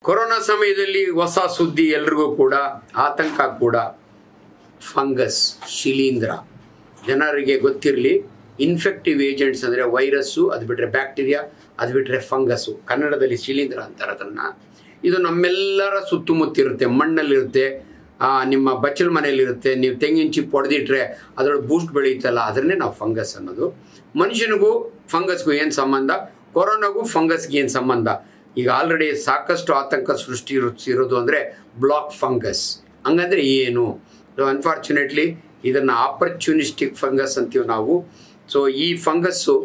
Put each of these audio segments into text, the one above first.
corona ಸಮಯದಲ್ಲಿ ಹೊಸ ಸುದ್ದಿ ಎಲ್ರಿಗೂ ಕೂಡ ಆತಂಕ ಕೂಡ ಫಂಗಸ್ ಶಿಲೀಂಧ್ರ ಜನರಿಗೆ ಗೊತ್ತಿರಲಿ ಇನ್ಫೆಕ್ಟಿವ್ ಏಜೆಂಟ್ಸ್ ಅಂದರೆ ವೈರಸ್ಸು ಅದು ಬಿಟ್ಟರೆ ಬ್ಯಾಕ್ಟೀರಿಯಾ ಅದು ಬಿಟ್ಟರೆ ಫಂಗಸ್ಸು ಕನ್ನಡದಲ್ಲಿ ಶಿಲೀಂಧ್ರ ಅಂತಾರೆ ಅದನ್ನು ಇದು ನಮ್ಮೆಲ್ಲರ ಸುತ್ತಮುತ್ತಿರುತ್ತೆ ಮಣ್ಣಲ್ಲಿರುತ್ತೆ ಆ, ನಿಮ್ಮ ಬಚ್ಚಲ ಮನೆಯಲ್ಲಿರುತ್ತೆ ನೀವು ತೆಂಗಿನ ಚಿಪ್ ಹೊಡೆದಿಟ್ರೆ ಅದರೊಳಗೆ ಬೂಸ್ಟ್ ಬೆಳೆಯುತ್ತಲ್ಲ ಅದನ್ನೇ ನಾವು ಫಂಗಸ್ ಅನ್ನೋದು ಮನುಷ್ಯನಿಗೂ ಫಂಗಸ್ಗೂ ಏನು ಸಂಬಂಧ ಕೊರೋನಾಗೂ ಫಂಗಸ್ಗೆ ಏನು ಸಂಬಂಧ ಈಗ ಆಲ್ರೆಡಿ ಸಾಕಷ್ಟು ಆತಂಕ ಸೃಷ್ಟಿ ಇರೋ- ಇರೋದು ಅಂದರೆ ಬ್ಲಾಕ್ ಫಂಗಸ್ ಹಂಗಂದ್ರೆ ಏನು ಅನ್ಫಾರ್ಚುನೇಟ್ಲಿ ಇದನ್ನು ಆಪರ್ಚುನಿಸ್ಟಿಕ್ ಫಂಗಸ್ ಅಂತೀವಿ ನಾವು ಸೊ ಈ ಫಂಗಸ್ಸು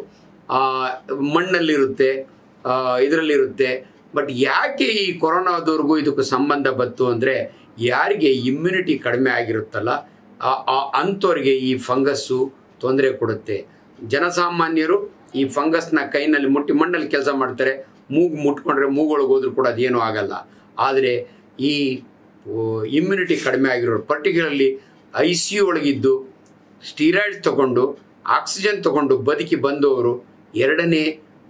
ಮಣ್ಣಲ್ಲಿರುತ್ತೆ ಇದರಲ್ಲಿರುತ್ತೆ ಬಟ್ ಯಾಕೆ ಈ ಕೊರೋನಾದವ್ರಿಗೂ ಇದಕ್ಕೂ ಸಂಬಂಧ ಬಂತು ಅಂದರೆ ಯಾರಿಗೆ ಇಮ್ಯುನಿಟಿ ಕಡಿಮೆ ಆಗಿರುತ್ತಲ್ಲ ಆ- ಆ ಅಂಥವ್ರಿಗೆ ಈ ಫಂಗಸ್ಸು ತೊಂದರೆ ಕೊಡುತ್ತೆ ಜನಸಾಮಾನ್ಯರು ಈ ಫಂಗಸ್ನ ಕೈನಲ್ಲಿ ಮುಟ್ಟಿ ಮಣ್ಣಲ್ಲಿ ಕೆಲಸ ಮಾಡ್ತಾರೆ ಮೂಗು ಮುಟ್ಕೊಂಡ್ರೆ ಮೂಗೊಳಗೆ ಹೋದ್ರೂ ಕೂಡ ಅದೇನೂ ಆಗಲ್ಲ ಆದರೆ ಈ ಇಮ್ಯುನಿಟಿ ಕಡಿಮೆ ಆಗಿರೋರು ಪರ್ಟಿಕ್ಯುಲರ್ಲಿ ಐ ಸಿ ಯು ಒಳಗಿದ್ದು ಸ್ಟೀರಾಯ್ಡ್ಸ್ ತಗೊಂಡು ಆಕ್ಸಿಜನ್ ತಗೊಂಡು ಬದುಕಿ ಬಂದವರು ಎರಡನೇ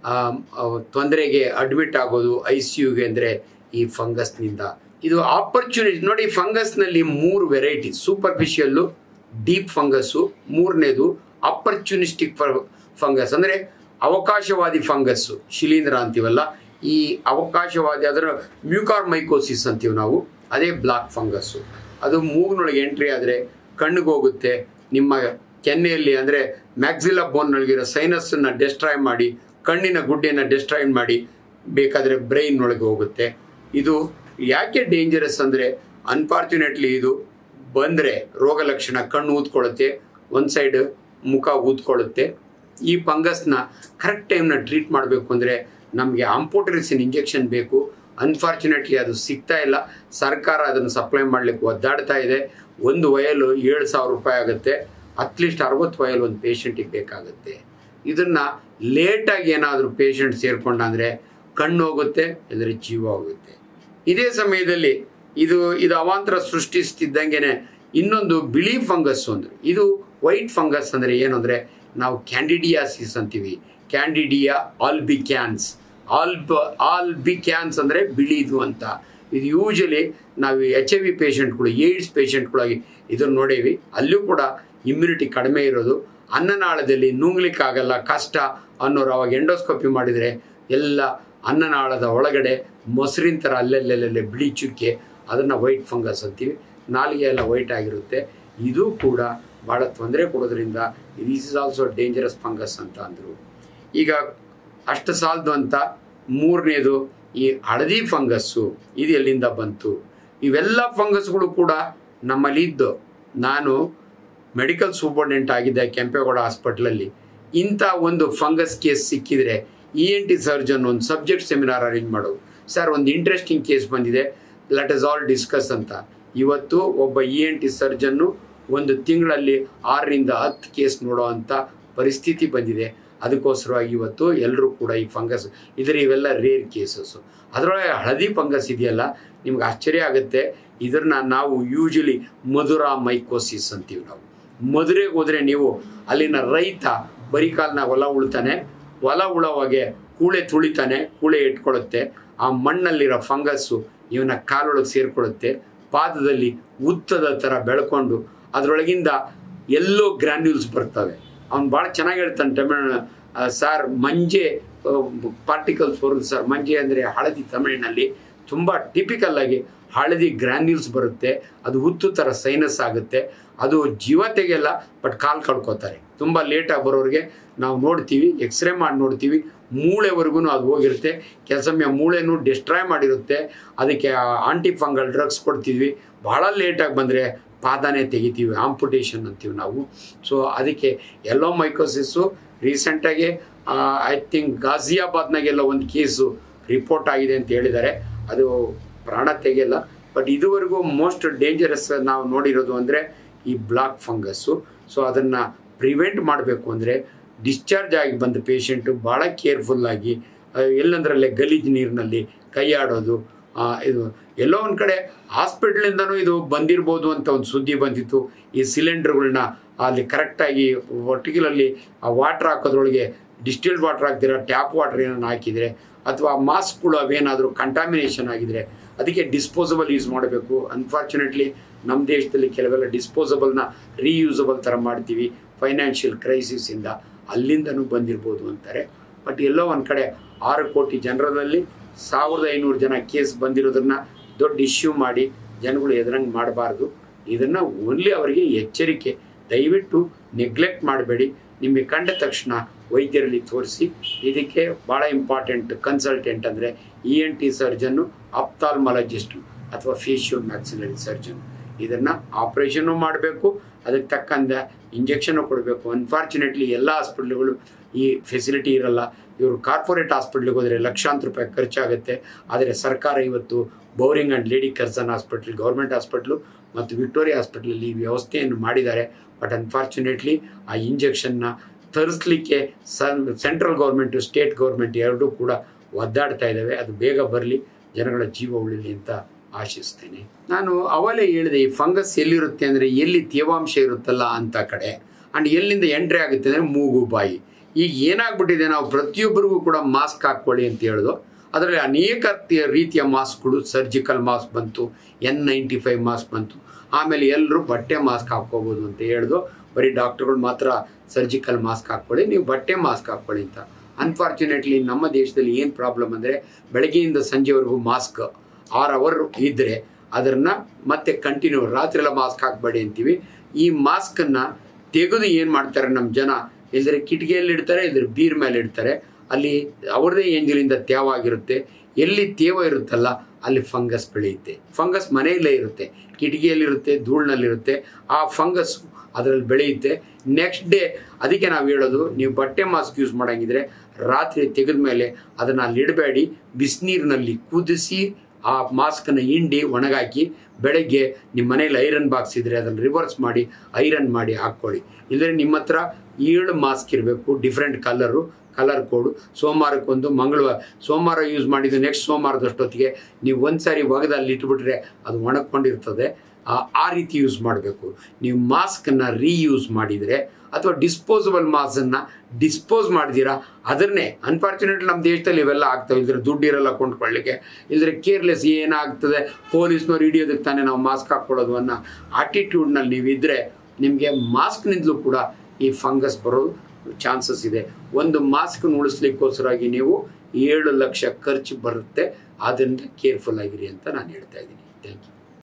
ತೊಂದರೆಗೆ ಅಡ್ಮಿಟ್ ಆಗೋದು ಐ ಸಿ ಯುಗೆ ಅಂದರೆ ಈ ಫಂಗಸ್ನಿಂದ ಇದು ಆಪರ್ಚುನಿಟಿ ನೋಡಿ ಫಂಗಸ್ನಲ್ಲಿ ಮೂರು ವೆರೈಟಿ ಸೂಪರ್ಫಿಷಿಯಲ್ಲು ಡೀಪ್ ಫಂಗಸ್ಸು ಮೂರನೇದು ಆಪರ್ಚುನಿಸ್ಟಿಕ್ ಫಂಗಸ್ ಅಂದರೆ ಅವಕಾಶವಾದಿ ಫಂಗಸ್ಸು ಶಿಲೀಂಧ್ರ ಅಂತೀವಲ್ಲ ಈ ಅವಕಾಶವಾದಿ ಅದರ ಮ್ಯೂಕಾರ್ ಮೈಕೋಸಿಸ್ ಅಂತೀವಿ ನಾವು ಅದೇ ಬ್ಲಾಕ್ ಫಂಗಸ್ಸು ಅದು ಮೂಗಿನೊಳಗೆ ಎಂಟ್ರಿ ಆದರೆ ಕಣ್ಣಿಗೆ ಹೋಗುತ್ತೆ ನಿಮ್ಮ ಕೆನ್ನೆಯಲ್ಲಿ ಅಂದರೆ ಮ್ಯಾಕ್ಸಿಲಾ ಬೋನ್ನೊಳಗಿರೋ ಸೈನಸ್ಸನ್ನು ಡೆಸ್ಟ್ರಾಯ್ ಮಾಡಿ ಕಣ್ಣಿನ ಗುಡ್ಡೆಯನ್ನು ಡೆಸ್ಟ್ರಾಯ್ ಮಾಡಿ ಬೇಕಾದರೆ ಬ್ರೈನ್ ಒಳಗೆ ಹೋಗುತ್ತೆ ಇದು ಯಾಕೆ ಡೇಂಜರಸ್ ಅಂದರೆ ಅನ್ಫಾರ್ಚುನೇಟ್ಲಿ ಇದು ಬಂದರೆ ರೋಗ ಲಕ್ಷಣ ಕಣ್ಣು ಊದ್ಕೊಳ್ಳುತ್ತೆ ಒಂದು ಸೈಡ್ ಮುಖ ಊದ್ಕೊಳ್ಳುತ್ತೆ ಈ ಫಂಗಸ್ನ ಕರೆಕ್ಟ್ ಟೈಮ್ನ ಟ್ರೀಟ್ ಮಾಡಬೇಕು ಅಂದರೆ ನಮಗೆ ಆಂಪೋಟರಿಸಿನ್ ಇಂಜೆಕ್ಷನ್ ಬೇಕು ಅನ್ಫಾರ್ಚುನೇಟ್ಲಿ ಅದು ಸಿಗ್ತಾ ಇಲ್ಲ ಸರ್ಕಾರ ಅದನ್ನು ಸಪ್ಲೈ ಮಾಡಲಿಕ್ಕೆ ಒದ್ದಾಡ್ತಾ ಇದೆ ಒಂದು ವಯಲು ಏಳು ಸಾವಿರ ರೂಪಾಯಿ ಆಗುತ್ತೆ ಅಟ್ಲೀಸ್ಟ್ ಅರವತ್ತು ವಯಲ್ ಒಂದು ಪೇಷಂಟಿಗೆ ಬೇಕಾಗುತ್ತೆ ಇದನ್ನು ಲೇಟಾಗಿ ಏನಾದರೂ ಪೇಷಂಟ್ ಸೇರ್ಕೊಂಡಂದರೆ ಕಣ್ಣು ಹೋಗುತ್ತೆ ಇಲ್ಲದ್ರೆ ಜೀವ ಹೋಗುತ್ತೆ ಇದೇ ಸಮಯದಲ್ಲಿ ಇದು ಇದು ಅವಾಂತರ ಸೃಷ್ಟಿಸ್ತಿದ್ದಂಗೆ ಇನ್ನೊಂದು ಬಿಳಿ ಫಂಗಸ್ ಅಂದ್ರೆ ಇದು ವೈಟ್ ಫಂಗಸ್ ಅಂದರೆ ಏನು ಅಂದರೆ ನಾವು ಕ್ಯಾಂಡಿಡಿಯಾಸಿಸ್ ಅಂತೀವಿ ಕ್ಯಾಂಡಿಡಿಯಾ ಆಲ್ಬಿಕ್ಯಾನ್ಸ್ ಆಲ್ಬ ಆಲ್ಬಿಕ್ಯಾನ್ಸ್ ಅಂದರೆ ಬಿಳಿದು ಅಂತ ಇದು ಯೂಶಲಿ ನಾವು ಎಚ್ ಐ ವಿ ಪೇಷಂಟ್ಗಳು ಏಡ್ಸ್ ಪೇಷಂಟ್ಗಳಾಗಿ ಇದನ್ನು ನೋಡೇವಿ ಅಲ್ಲೂ ಕೂಡ ಇಮ್ಯುನಿಟಿ ಕಡಿಮೆ ಇರೋದು ಅನ್ನನಾಳದಲ್ಲಿ ನುಂಗ್ಲಿಕ್ಕಾಗಲ್ಲ ಕಷ್ಟ ಅನ್ನೋರು ಅವಾಗ ಎಂಡೋಸ್ಕೋಪಿ ಮಾಡಿದರೆ ಎಲ್ಲ ಅನ್ನನಾಳದ ಒಳಗಡೆ ಮೊಸರಿನ ಥರ ಅಲ್ಲೆಲ್ಲೆಲ್ಲೆಲ್ಲೆ ಬಿಳಿ ಚುಕ್ಕೆ ಅದನ್ನು ವೈಟ್ ಫಂಗಸ್ ಅಂತೀವಿ ನಾಲಿಗೆ ಎಲ್ಲ ವೈಟ್ ಆಗಿರುತ್ತೆ ಇದು ಕೂಡ ಭಾಳ ತೊಂದರೆ ಕೊಡೋದ್ರಿಂದ this is also dangerous fungus ಅಂತ ಅಂದರು ಈಗ ಅಷ್ಟು ಸಾಲದು ಅಂತ ಮೂರನೇದು ಈ ಹಳದಿ ಫಂಗಸ್ಸು ಇದು ಎಲ್ಲಿಂದ ಬಂತು ಇವೆಲ್ಲ ಫಂಗಸ್ಗಳು ಕೂಡ ನಮ್ಮಲ್ಲಿದ್ದು ನಾನು ಮೆಡಿಕಲ್ ಸೂಪರ್ಡೆಂಟ್ ಆಗಿದ್ದೆ ಕೆಂಪೇಗೌಡ ಹಾಸ್ಪಿಟ್ಲಲ್ಲಿ ಇಂಥ ಒಂದು ಫಂಗಸ್ ಕೇಸ್ ಸಿಕ್ಕಿದರೆ ಇ ಎನ್ ಟಿ ಸರ್ಜನ್ ಒಂದು ಸಬ್ಜೆಕ್ಟ್ ಸೆಮಿನಾರ್ ಅರೇಂಜ್ ಮಾಡೋದು ಸರ್ ಒಂದು ಇಂಟ್ರೆಸ್ಟಿಂಗ್ ಕೇಸ್ ಬಂದಿದೆ ಲೆಟ್ ಇಸ್ ಆಲ್ ಡಿಸ್ಕಸ್ ಅಂತ ಇವತ್ತು ಒಬ್ಬ ಇ ಎನ್ ಟಿ ಸರ್ಜನ್ನು ಒಂದು ತಿಂಗಳಲ್ಲಿ ಆರರಿಂದ ಹತ್ತು ಕೇಸ್ ನೋಡೋ ಅಂಥ ಪರಿಸ್ಥಿತಿ ಬಂದಿದೆ ಅದಕ್ಕೋಸ್ಕರವಾಗಿ ಇವತ್ತು ಎಲ್ಲರೂ ಕೂಡ ಈ ಫಂಗಸ್ ಇದರ ಇವೆಲ್ಲ ರೇರ್ ಕೇಸಸ್ಸು ಅದರೊಳಗೆ ಹಳದಿ ಫಂಗಸ್ ಇದೆಯಲ್ಲ ನಿಮ್ಗೆ ಆಶ್ಚರ್ಯ ಆಗುತ್ತೆ ಇದನ್ನ ನಾವು ಯೂಶಲಿ ಮಧುರಾ ಮೈಕೋಸಿಸ್ ಅಂತೀವಿ ನಾವು ಮಧುರೆಗೆ ಹೋದರೆ ನೀವು ಅಲ್ಲಿನ ರೈತ ಬರೀ ಕಾಲನ ಹೊಲ ಉಳ್ತಾನೆ ಹೊಲ ಉಳೋವಾಗೆ ಕೂಳೆ ತುಳಿತಾನೆ ಕೂಳೆ ಇಟ್ಕೊಳ್ಳುತ್ತೆ ಆ ಮಣ್ಣಲ್ಲಿರೋ ಫಂಗಸ್ಸು ಇವನ ಕಾಲೊಳಗೆ ಸೇರಿಕೊಳ್ಳುತ್ತೆ ಪಾದದಲ್ಲಿ ಉತ್ತದ ಥರ ಬೆಳ್ಕೊಂಡು ಅದರೊಳಗಿಂದ ಎಲ್ಲೋ ಗ್ರ್ಯಾನ್ಯೂಲ್ಸ್ ಬರ್ತವೆ ಅವ್ನು ಭಾಳ ಚೆನ್ನಾಗಿ ಹೇಳ್ತಾನೆ ತಮಿಳ್ ಸರ್ ಮಂಜೆ ಪಾರ್ಟಿಕಲ್ಸ್ ಬರುತ್ತೆ ಸರ್ ಮಂಜೆ ಅಂದರೆ ಹಳದಿ ತಮಿಳಿನಲ್ಲಿ ತುಂಬ ಟಿಪಿಕಲ್ ಆಗಿ ಹಳದಿ ಗ್ರ್ಯಾನ್ಯೂಲ್ಸ್ ಬರುತ್ತೆ ಅದು ಹುತ್ತು ಥರ ಸೈನಸ್ ಆಗುತ್ತೆ ಅದು ಜೀವ ತೆಗೆಯಲ್ಲ ಬಟ್ ಕಾಲು ಕಳ್ಕೊತಾರೆ ತುಂಬ ಲೇಟಾಗಿ ಬರೋರಿಗೆ ನಾವು ನೋಡ್ತೀವಿ ಎಕ್ಸ್ರೇ ಮಾಡಿ ನೋಡ್ತೀವಿ ಮೂಳೆವರೆಗೂ ಅದು ಹೋಗಿರುತ್ತೆ ಕೆಲಸೊಮ್ಮೆ ಮೂಳೆನೂ ಡಿಸ್ಟ್ರಾಯ್ ಮಾಡಿರುತ್ತೆ ಅದಕ್ಕೆ ಆಂಟಿ ಫಂಗಲ್ ಡ್ರಗ್ಸ್ ಕೊಡ್ತಿದ್ವಿ ಭಾಳ ಲೇಟಾಗಿ ಬಂದರೆ ಪಾದನೇ ತೆಗಿತೀವಿ ಆಂಪುಟೇಷನ್ ಅಂತೀವಿ ನಾವು ಸೊ ಅದಕ್ಕೆ ಎಲ್ಲೋ ಮೈಕೋಸಿಸ್ಸು ರೀಸೆಂಟಾಗಿ ಐ ಥಿಂಕ್ ಗಾಜಿಯಾಬಾದ್ನಾಗೆಲ್ಲ ಒಂದು ಕೇಸು ರಿಪೋರ್ಟ್ ಆಗಿದೆ ಅಂತ ಹೇಳಿದ್ದಾರೆ ಅದು ಪ್ರಾಣ ತೆಗೆಯಲ್ಲ ಬಟ್ ಇದುವರೆಗೂ ಮೋಸ್ಟ್ ಡೇಂಜರಸ್ ನಾವು ನೋಡಿರೋದು ಅಂದರೆ ಈ ಬ್ಲಾಕ್ ಫಂಗಸ್ಸು ಸೊ ಅದನ್ನು ಪ್ರಿವೆಂಟ್ ಮಾಡಬೇಕು ಅಂದರೆ ಡಿಸ್ಚಾರ್ಜ್ ಆಗಿ ಬಂದ ಪೇಷಂಟು ಭಾಳ ಕೇರ್ಫುಲ್ಲಾಗಿ ಎಲ್ಲಂದ್ರಲ್ಲೇ ಗಲೀಜು ನೀರಿನಲ್ಲಿ ಕೈ ಆಡೋದು ಆ, ಇದು ಎಲ್ಲೋ ಒಂದು ಕಡೆ ಹಾಸ್ಪಿಟ್ಲಿಂದನೂ ಇದು ಬಂದಿರ್ಬೋದು ಅಂತ ಒಂದು ಸುದ್ದಿ ಬಂದಿತ್ತು ಈ ಸಿಲಿಂಡರ್ಗಳನ್ನ ಅಲ್ಲಿ ಕರೆಕ್ಟಾಗಿ ಪರ್ಟಿಕ್ಯುಲರ್ಲಿ ಆ ವಾಟ್ರ್ ಹಾಕೋದ್ರೊಳಗೆ ಡಿಸ್ಟಿಲ್ಡ್ ವಾಟ್ರ್ ಹಾಕ್ದಿರ ಟ್ಯಾಪ್ ವಾಟ್ರ್ ಏನೋ ಹಾಕಿದರೆ ಅಥವಾ ಮಾಸ್ಕ್ಗಳು ಅವೇನಾದರೂ ಕಂಟಾಮಿನೇಷನ್ ಆಗಿದ್ರೆ ಅದಕ್ಕೆ ಡಿಸ್ಪೋಸಬಲ್ ಯೂಸ್ ಮಾಡಬೇಕು ಅನ್ಫಾರ್ಚುನೇಟ್ಲಿ ನಮ್ಮ ದೇಶದಲ್ಲಿ ಕೆಲವೆಲ್ಲ ಡಿಸ್ಪೋಸಬಲ್ನ ರೀಯೂಸಬಲ್ ಥರ ಮಾಡ್ತೀವಿ ಫೈನಾನ್ಷಿಯಲ್ ಕ್ರೈಸಿಸಿಂದ ಅಲ್ಲಿಂದನೂ ಬಂದಿರ್ಬೋದು ಅಂತಾರೆ ಬಟ್ ಎಲ್ಲೋ ಒಂದು ಕಡೆ ಆರು ಕೋಟಿ ಜನರಲ್ಲಿ ಸಾವಿರದ ಐನೂರು ಜನ ಕೇಸ್ ಬಂದಿರೋದನ್ನ ದೊಡ್ಡ ಇಶ್ಯೂ ಮಾಡಿ ಜನಗಳು ಎದುರಂಗೆ ಮಾಡಬಾರ್ದು ಇದನ್ನು ಓನ್ಲಿ ಅವರಿಗೆ ಎಚ್ಚರಿಕೆ ದಯವಿಟ್ಟು ನೆಗ್ಲೆಕ್ಟ್ ಮಾಡಬೇಡಿ ನಿಮಗೆ ಕಂಡ ತಕ್ಷಣ ವೈದ್ಯರಲ್ಲಿ ತೋರಿಸಿ ಇದಕ್ಕೆ ಭಾಳ ಇಂಪಾರ್ಟೆಂಟ್ ಕನ್ಸಲ್ಟೆಂಟ್ ಅಂದರೆ E N T surgeon ophthalmologist ಅಥವಾ ಫೇಶಿಯೋ ಮ್ಯಾಕ್ಸಿಲರಿ ಸರ್ಜನ್ ಇದನ್ನು ಆಪ್ರೇಷನ್ನು ಮಾಡಬೇಕು ಅದಕ್ಕೆ ತಕ್ಕಂತೆ ಇಂಜೆಕ್ಷನ್ನು ಕೊಡಬೇಕು ಅನ್ಫಾರ್ಚುನೇಟ್ಲಿ ಎಲ್ಲ ಹಾಸ್ಪಿಟ್ಲ್ಗಳು ಈ ಫೆಸಿಲಿಟಿ ಇರಲ್ಲ ಇವರು ಕಾರ್ಪೊರೇಟ್ ಹಾಸ್ಪಿಟ್ಲಿಗೆ ಹೋದರೆ ಲಕ್ಷಾಂತರ ರೂಪಾಯಿ ಖರ್ಚಾಗುತ್ತೆ ಆದರೆ ಸರ್ಕಾರ ಇವತ್ತು Bowring and Lady Curzon hospital government hospital ಮತ್ತು ವಿಕ್ಟೋರಿಯಾ ಹಾಸ್ಪಿಟ್ಲಲ್ಲಿ ಈ ವ್ಯವಸ್ಥೆಯನ್ನು ಮಾಡಿದ್ದಾರೆ ಬಟ್ ಅನ್ಫಾರ್ಚುನೇಟ್ಲಿ ಆ ಇಂಜೆಕ್ಷನ್ನ ತರಿಸ್ಲಿಕ್ಕೆ ಸನ್ ಸೆಂಟ್ರಲ್ ಗೌರ್ಮೆಂಟು ಸ್ಟೇಟ್ ಗೌರ್ಮೆಂಟ್ ಎರಡೂ ಕೂಡ ಒದ್ದಾಡ್ತಾ ಇದ್ದಾವೆ ಅದು ಬೇಗ ಬರಲಿ ಜನಗಳ ಜೀವ ಉಳಿಲಿ ಅಂತ ಆಶಿಸ್ತೇನೆ ನಾನು ಅವಲೇ ಹೇಳಿದೆ ಈ ಫಂಗಸ್ ಎಲ್ಲಿರುತ್ತೆ ಅಂದರೆ ಎಲ್ಲಿ ತೇವಾಂಶ ಇರುತ್ತಲ್ಲ ಅಂತ ಕಡೆ ಆ್ಯಂಡ್ ಎಲ್ಲಿಂದ ಎಂಟ್ರಿ ಆಗುತ್ತೆ ಅಂದರೆ ಮೂಗು ಬಾಯಿ ಈಗ ಏನಾಗ್ಬಿಟ್ಟಿದೆ ನಾವು ಪ್ರತಿಯೊಬ್ಬರಿಗೂ ಕೂಡ ಮಾಸ್ಕ್ ಹಾಕ್ಕೊಳ್ಳಿ ಅಂತ ಹೇಳೋದು ಅದರಲ್ಲಿ ಅನೇಕ ತಿ- ರೀತಿಯ ಮಾಸ್ಕ್ಗಳು ಸರ್ಜಿಕಲ್ ಮಾಸ್ಕ್ ಬಂತು ಎನ್ ನೈಂಟಿ ಫೈವ್ ಮಾಸ್ಕ್ ಬಂತು ಆಮೇಲೆ ಎಲ್ಲರೂ ಬಟ್ಟೆ ಮಾಸ್ಕ್ ಹಾಕ್ಕೋಬೋದು ಅಂತ ಹೇಳ್ದು ಬರೀ ಡಾಕ್ಟರ್ಗಳು ಮಾತ್ರ ಸರ್ಜಿಕಲ್ ಮಾಸ್ಕ್ ಹಾಕ್ಕೊಳ್ಳಿ ನೀವು ಬಟ್ಟೆ ಮಾಸ್ಕ್ ಹಾಕ್ಕೊಳ್ಳಿ ಅಂತ ಅನ್ಫಾರ್ಚುನೇಟ್ಲಿ ನಮ್ಮ ದೇಶದಲ್ಲಿ ಏನು ಪ್ರಾಬ್ಲಮ್ ಅಂದರೆ ಬೆಳಗ್ಗೆಯಿಂದ ಸಂಜೆವರೆಗೂ ಮಾಸ್ಕ್ ಆರು ಅವರ್ ಇದ್ದರೆ ಅದನ್ನು ಮತ್ತೆ ಕಂಟಿನ್ಯೂ ರಾತ್ರಿ ಎಲ್ಲ ಮಾಸ್ಕ್ ಹಾಕಬೇಡಿ ಅಂತೀವಿ ಈ ಮಾಸ್ಕನ್ನು ತೆಗೆದು ಏನು ಮಾಡ್ತಾರೆ ನಮ್ಮ ಜನ ಇಲ್ದರೆ ಕಿಟಕಿಯಲ್ಲಿ ಇಡ್ತಾರೆ ಇಲ್ದ್ರೆ ಬೀರ್ ಮೇಲೆ ಇಡ್ತಾರೆ ಅಲ್ಲಿ ಅವ್ರದೇ ಎಂಜಲಿಂದ ತೇವ ಆಗಿರುತ್ತೆ ಎಲ್ಲಿ ತೇವ ಇರುತ್ತಲ್ಲ ಅಲ್ಲಿ ಫಂಗಸ್ ಬೆಳೆಯುತ್ತೆ ಫಂಗಸ್ ಮನೆಯಲ್ಲೇ ಇರುತ್ತೆ ಕಿಟಕಿಯಲ್ಲಿರುತ್ತೆ ಧೂಳಿನಲ್ಲಿರುತ್ತೆ ಆ ಫಂಗಸ್ ಅದರಲ್ಲಿ ಬೆಳೆಯುತ್ತೆ ನೆಕ್ಸ್ಟ್ ಡೇ ಅದಕ್ಕೆ ನಾವು ಹೇಳೋದು ನೀವು ಬಟ್ಟೆ ಮಾಸ್ಕ್ ಯೂಸ್ ಮಾಡಂಗಿದ್ರೆ ರಾತ್ರಿ ತೆಗೆದ ಮೇಲೆ ಅದನ್ನು ಅಲ್ಲಿ ಇಡಬೇಡಿ ಬಿಸಿನೀರಿನಲ್ಲಿ ಕುದಿಸಿ ಆ ಮಾಸ್ಕನ್ನು ಹಿಂಡಿ ಒಣಗಾಕಿ ಬೆಳಗ್ಗೆ ನಿಮ್ಮ ಮನೇಲಿ ಐರನ್ ಬಾಕ್ಸ್ ಇದ್ದರೆ ಅದನ್ನು ರಿವರ್ಸ್ ಮಾಡಿ ಐರನ್ ಮಾಡಿ ಹಾಕ್ಕೊಳ್ಳಿ ಇಲ್ಲದ್ರೆ ನಿಮ್ಮ ಹತ್ರ ಏಳು ಮಾಸ್ಕ್ ಇರಬೇಕು ಡಿಫ್ರೆಂಟ್ ಕಲರು ಕಲರ್ ಕೋಡು ಸೋಮವಾರಕ್ಕೊಂದು ಮಂಗಳವಾರ ಸೋಮವಾರ ಯೂಸ್ ಮಾಡಿದ್ದು ನೆಕ್ಸ್ಟ್ ಸೋಮವಾರದಷ್ಟೊತ್ತಿಗೆ ನೀವು ಒಂದು ಸಾರಿ ಒಗೆದು ಅಲ್ಲಿ ಇಟ್ಬಿಟ್ರೆ ಅದು ಒಣಕೊಂಡಿರ್ತದೆ ಆ ಆ ರೀತಿ ಯೂಸ್ ಮಾಡಬೇಕು ನೀವು ಮಾಸ್ಕನ್ನು ರೀಯೂಸ್ ಮಾಡಿದರೆ ಅಥವಾ ಡಿಸ್ಪೋಸಬಲ್ ಮಾಸ್ಕನ್ನು ಡಿಸ್ಪೋಸ್ ಮಾಡಿದ್ದೀರಾ ಅದನ್ನೇ ಅನ್ಫಾರ್ಚುನೇಟ್ಲಿ ನಮ್ಮ ದೇಶದಲ್ಲಿ ಇವೆಲ್ಲ ಆಗ್ತವೆ ಇಲ್ದ್ರೆ ದುಡ್ಡು ಇರಲ್ಲ ಕೊಂಡ್ಕೊಳ್ಳಿಕ್ಕೆ ಇಲ್ದ್ರೆ ಕೇರ್ಲೆಸ್ ಏನಾಗ್ತದೆ ಪೊಲೀಸ್ನವ್ರು ಹಿಡಿಯೋದಕ್ಕೆ ತಾನೇ ನಾವು ಮಾಸ್ಕ್ ಹಾಕ್ಕೊಳ್ಳೋದು ಅನ್ನೋ ಆಟಿಟ್ಯೂಡ್ನಲ್ಲಿ ನೀವು ಇದ್ದರೆ ನಿಮಗೆ ಮಾಸ್ಕ್ನಿಂದಲೂ ಕೂಡ ಈ ಫಂಗಸ್ ಬರೋದು ಚಾನ್ಸಸ್ ಇದೆ ಒಂದು ಮಾಸ್ಕ್ ಉಳಿಸ್ಲಿಕ್ಕೋಸ್ಕರವಾಗಿ ನೀವು ಏಳು ಲಕ್ಷ ಖರ್ಚು ಬರುತ್ತೆ ಆದ್ದರಿಂದ ಕೇರ್ಫುಲ್ ಆಗಿರಿ ಅಂತ ನಾನು ಹೇಳ್ತಾ ಇದ್ದೀನಿ ಥ್ಯಾಂಕ್ ಯು